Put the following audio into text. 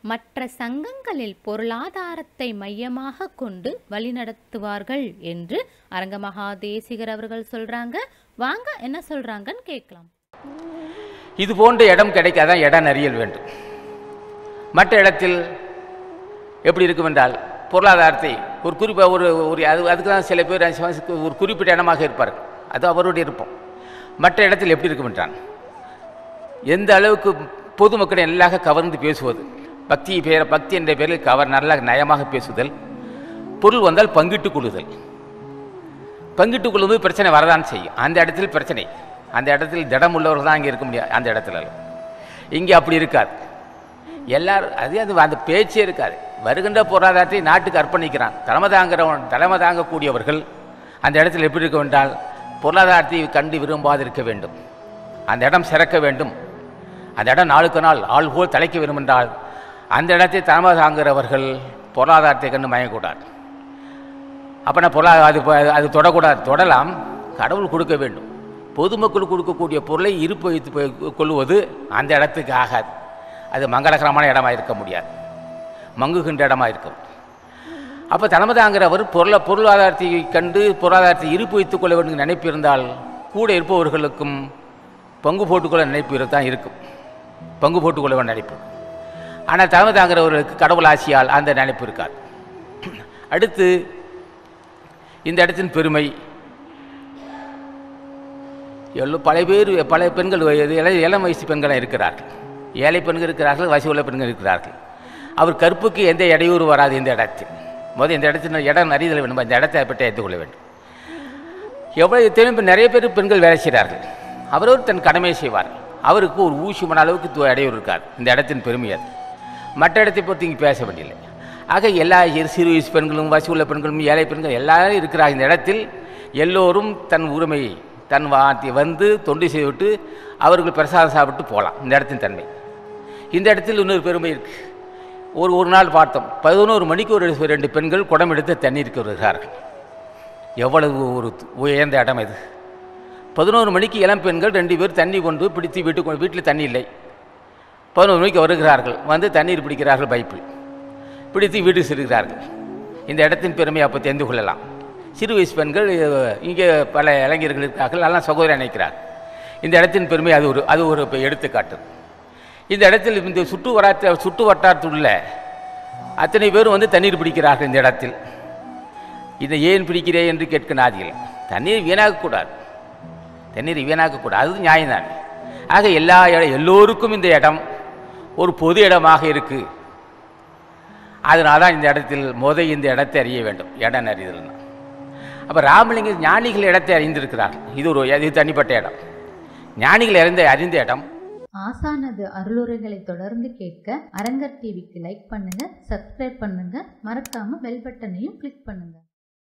மற்ற சங்கங்களில் பொருளாதாரத்தை மையமாக கொண்டு வழிநடத்துவார்கள் என்று அரங்கமகா தேசிகர் அவர்கள் சொல்றாங்க வாங்க என்ன சொல்றாங்கன்னு கேட்கலாம் இது போன்ற இடம் கிடைக்காதான் இடம் அறியல் வேண்டும் மற்ற இடத்தில் எப்படி இருக்கும் என்றால் பொருளாதாரத்தை ஒரு குறிப்பாக ஒரு ஒரு அது அதுக்கு தான் சில பேர் ஒரு குறிப்பிட்ட இடமாக இருப்பார் அது அவருடைய இருப்போம் மற்ற இடத்தில் எப்படி இருக்கும் என்றான் எந்த அளவுக்கு பொதுமக்களை நல்லாக கவர்ந்து பேசுவது பக்தி பேர பக்தி என்ற பெயரில் கவர் நல்லா நயமாக பேசுதல் பொருள் வந்தால் பங்கிட்டுக் கொள்ளுதல் பங்கிட்டுக் கொள்ளும்போது பிரச்சனை வரதான் செய்யும் அந்த இடத்தில் பிரச்சனை அந்த இடத்தில் திடம் உள்ளவர்கள் தான் அங்கே இருக்க முடியாது அந்த இடத்துல இங்கே அப்படி இருக்காது எல்லாரும் அது அது அந்த பேச்சே இருக்காது வருகின்ற பொருளாதாரத்தை நாட்டுக்கு அர்ப்பணிக்கிறான் தலைமை தாங்கிறவன் தலைமை தாங்கக்கூடியவர்கள் அந்த இடத்தில் எப்படி இருக்க என்றால் பொருளாதாரத்தை கண்டு விரும்பாதிருக்க வேண்டும் அந்த இடம் சிறக்க வேண்டும் அந்த இடம் நாளுக்கு நாள் ஆள் போல் தலைக்க வேண்டும் என்றால் அந்த இடத்தை தலைமை தாங்குகிறவர்கள் பொருளாதாரத்தை கண்டு மயங்கக்கூடாது அப்போ நான் பொருளாதார அது ப- அது தொடக்கூடாது தொடலாம் கடவுள் கொடுக்க வேண்டும் பொதுமக்கள் கொடுக்கக்கூடிய பொருளை இருப்பு வைத்து போய் கொள்வது அந்த இடத்துக்கு ஆகாது அது மங்களகரமான இடமா இருக்க முடியாது மங்குகின்ற இடமா இருக்கும் அப்போ தலைமை தாங்கிறவர் பொருளை பொருளாதாரத்தை கண்டு பொருளாதாரத்தை இருப்பு வைத்துக் கொள்ள வேண்டும் நினைப்பு இருந்தால் கூட இருப்பவர்களுக்கும் பங்கு போட்டுக்கொள்ள நினைப்பு தான் இருக்கும் பங்கு போட்டுக்கொள்ள வேண்டிய நினைப்பு ஆனால் தலைமை தாங்கிறவர்களுக்கு கடவுள் ஆசியால் அந்த நினைப்பு இருக்காது அடுத்து இந்த இடத்தின் பெருமை எல்லோ பல பேர் பல பெண்கள் வயது இள இளம் வயசு பெண்களாக இருக்கிறார்கள் ஏழை பெண்கள் இருக்கிறார்கள் வயசு உள்ள பெண்கள் இருக்கிறார்கள் அவர் கற்புக்கு எந்த இடையூறு வராது இந்த இடத்தில் முதல் இந்த இடத்தில் இடம் அறிதல் வேண்டும் அந்த இடத்தை பற்றி அறிந்து கொள்ள வேண்டும் எவ்வளவு எத்தனை நிறைய பேர் பெண்கள் வேலை செய்கிறார்கள் அவரவர் தன் கடமையை செய்வார் அவருக்கு ஒரு ஊசி மண அளவுக்கு து- இடையூறு இருக்காது இந்த இடத்தின் பெருமை அது மற்ற இடத்தை பற்றி இங்கே பேச வேண்டியதில்லை ஆக எல்லா இரு- சிறு வயசு பெண்களும் வசி உள்ள பெண்களும் ஏழை பெண்கள் எல்லாரும் இருக்கிறாங்க இந்த இடத்தில் எல்லோரும் தன் உரிமையை தன் வாத்தி வந்து தொண்டு செய்துவிட்டு அவர்கள் பிரசாதம் சாப்பிட்டு போகலாம் இந்த இடத்தின் தன்மை இந்த இடத்தில் இன்னொரு பெருமை இருக்கு ஒரு ஒரு நாள் பார்த்தோம் பதினோரு மணிக்கு ஒரு ரெண்டு பெண்கள் குடம் எடுத்து தண்ணீருக்கு வருகிறார்கள் எவ்வளவு ஒரு உயர்ந்த இடம் இது பதினோரு மணிக்கு இளம் பெண்கள் ரெண்டு பேர் தண்ணி கொண்டு பிடித்து வீட்டுக்கு வீட்டில் தண்ணி இல்லை பதினோரு மணிக்கு வருகிறார்கள் வந்து தண்ணீர் பிடிக்கிறார்கள் பைப்பில் பிடித்து வீட்டுக்கு செல்கிறார்கள் இந்த இடத்தின் பெருமையை அப்போ தெரிந்து கொள்ளலாம் சிறு வயசு பெண்கள் அஹ், இங்கே பல இளைஞர்கள் இருக்கிறார்கள் எல்லாம் சகோதரி நினைக்கிறார் இந்த இடத்தின் பெருமை அது ஒரு அது ஒரு இப்ப எடுத்துக்காட்டு இந்த இடத்தில் இந்த சுற்று வட்டார சுற்று வட்டாரத்தில் உள்ள அத்தனை பேரும் வந்து தண்ணீர் பிடிக்கிறார்கள் இந்த இடத்தில் இதை ஏன் பிடிக்கிறே என்று கேட்க நாதிகள் தண்ணீர் வீணாக்கக்கூடாது தண்ணீர் வீணாக்கக்கூடாது அது நியாயம்தான் ஆக எல்லா இட- எல்லோருக்கும் இந்த இடம் ஒரு பொது இடமாக இருக்கு அதனால தான் இந்த இடத்தில் முத இந்த இடத்தை அறிய வேண்டும் இடம் அறிதல்னா அப்போ ராமலிங்க ஞானிகள் இடத்தை அறிந்திருக்கிறார்கள் இது ஒரு இது தனிப்பட்ட இடம் ஞானிகள் அறிந்த அறிந்த இடம் ஆசானது அருளுரைகளை தொடர்ந்து கேட்க அரங்கர் டிவிக்கு லைக் பண்ணுங்க சப்ஸ்கிரைப் பண்ணுங்க மறக்காம பெல் பட்டனையும் கிளிக் பண்ணுங்க